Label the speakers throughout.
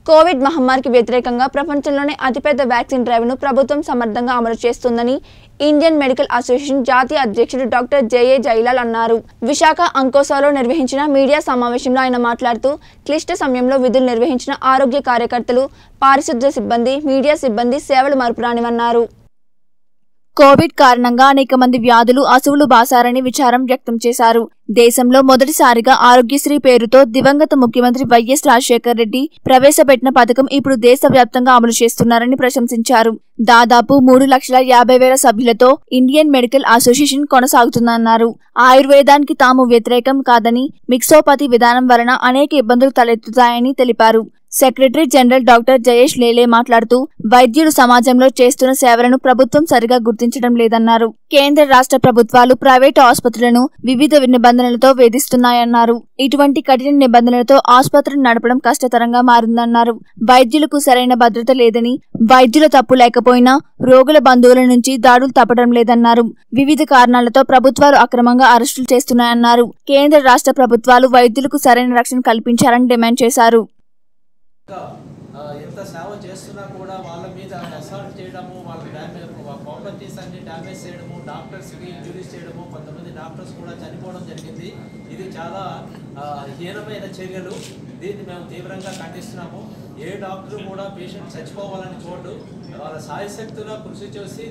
Speaker 1: Covid మహమ్మారికి వ్యతిరేకంగా ప్రపంచంలోనే అతిపెద్ద వ్యాక్సిన్ డ్రైవ్ను ప్రభుత్వం సమర్థంగా అమలు చేస్తుందని ఇండియన్ మెడికల్ అసోసియేషన్ జాతీయ అధ్యక్షుడు డాక్టర్ జేఏ జైలాల్ అన్నారు విశాఖ అంకోసాలో నిర్వహించిన మీడియా సమావేశంలో ఆయన మాట్లాడుతూ క్లిష్ట సమయంలో విధులు నిర్వహించిన ఆరోగ్య కార్యకర్తలు పారిశుద్ధ్య సిబ్బంది మీడియా సిబ్బంది సేవలు మరుపురానివన్నారు కోవిడ్ కారణంగా అనేక మంది వ్యాధులు అసువులు బాసారని విచారం వ్యక్తం చేశారు దేశంలో మొదటిసారిగా ఆరోగ్యశ్రీ పేరుతో దివంగత ముఖ్యమంత్రి వైఎస్ రాజశేఖర్ రెడ్డి ప్రవేశపెట్టిన పథకం ఇప్పుడు దేశవ్యాప్తంగా అమలు చేస్తున్నారని ప్రశంసించారు దాదాపు మూడు లక్షల యాభై వేల సభ్యులతో ఇండియన్ మెడికల్ అసోసియేషన్ కొనసాగుతుందన్నారు ఆయుర్వేదానికి తాము వ్యతిరేకం కాదని మిక్సోపతి విధానం వలన అనేక ఇబ్బందులు తలెత్తుతాయని తెలిపారు సెక్రటరీ జనరల్ డాక్టర్ జయేష్ లేలే మాట్లాడుతూ వైద్యులు సమాజంలో చేస్తున్న సేవలను ప్రభుత్వం సరిగా గుర్తించడం లేదన్నారు కేంద్ర రాష్ట్ర ప్రభుత్వాలు ప్రైవేటు ఆసుపత్రులను వివిధ నిబంధనలతో వేధిస్తున్నాయన్నారు ఇటువంటి కఠిన నిబంధనలతో ఆసుపత్రిని నడపడం కష్టతరంగా మారిందన్నారు వైద్యులకు సరైన భద్రత లేదని వైద్యుల తప్పు లేకపోయినా రోగుల బంధువుల నుంచి దాడులు తప్పడం లేదన్నారు వివిధ కారణాలతో ప్రభుత్వాలు అక్రమంగా అరెస్టులు చేస్తున్నాయన్నారు కేంద్ర రాష్ట్ర ప్రభుత్వాలు వైద్యులకు సరైన రక్షణ కల్పించాలని డిమాండ్ చేశారు
Speaker 2: ఇంకా ఆ, ఎంత సేవ చేస్తున్నా కూడా వాళ్ళ మీద అసాల్ట్ చేయడము వాళ్ళ డ్యామేజ్ ప్రాపర్టీస్ అన్ని డ్యామేజ్ చేయడము డాక్టర్స్కి ఇంజురీస్ చేయడము కొంతమంది డాక్టర్స్ కూడా చనిపోవడం జరిగింది ఇది చాలా ఆ, హీనమైన చర్యలు దీన్ని మేము తీవ్రంగా ఖండిస్తున్నాము ఏ డాక్టర్ కూడా పేషెంట్ చచ్చిపోవాలని చూడు వాళ్ళ సాయశక్తులా కృషి చేసి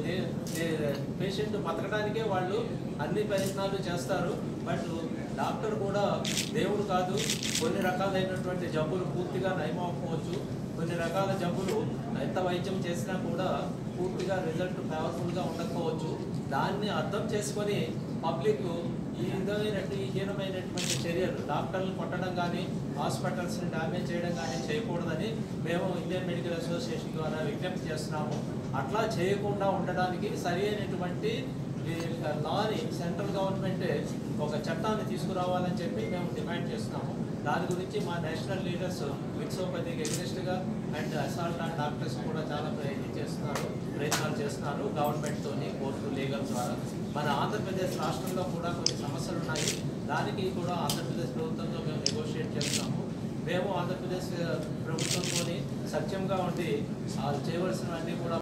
Speaker 2: పేషెంట్ బతకడానికే వాళ్ళు అన్ని ప్రయత్నాలు చేస్తారు బట్ డాక్టర్ కూడా దేవుడు కాదు కొన్ని రకాలైనటువంటి జబ్బులు పూర్తిగా నయమవ్వకపోవచ్చు కొన్ని రకాల జబ్బులు ఎంత వైద్యం చేసినా కూడా పూర్తిగా రిజల్ట్ ఫేవర్ఫుల్గా ఉండకపోవచ్చు దాన్ని అర్థం చేసుకొని పబ్లిక్ ఈ విధమైనటువంటి హీనమైనటువంటి చర్యలు డాక్టర్లు కొట్టడం కానీ హాస్పిటల్స్ని డ్యామేజ్ చేయడం కానీ చేయకూడదని మేము ఇండియన్ మెడికల్ అసోసియేషన్ ద్వారా విజ్ఞప్తి చేస్తున్నాము అట్లా చేయకుండా ఉండడానికి సరి అయినటువంటి ఈ లాని సెంట్రల్ గవర్నమెంట్ ఒక చట్టాన్ని తీసుకురావాలని చెప్పి మేము డిమాండ్ చేస్తున్నాము దాని గురించి మా నేషనల్ లీడర్స్ విక్సోపతికి ఎగ్నెస్ట్గా అండ్ అసాల్ట్ అండ్ డాక్టర్స్ కూడా చాలా ప్రయత్నం చేస్తున్నారు ప్రయత్నాలు చేస్తున్నారు గవర్నమెంట్తోని కోర్టు లీగల్ ద్వారా మన ఆంధ్రప్రదేశ్ రాష్ట్రంలో కూడా కొన్ని సమస్యలు ఉన్నాయి దానికి కూడా ఆంధ్రప్రదేశ్ ప్రభుత్వంతో మేము నెగోషియేట్ చేస్తున్నాము మేము ఆంధ్రప్రదేశ్ ప్రభుత్వంతో సత్యంగా ఉండి ఆ చేయవలసినవన్నీ కూడా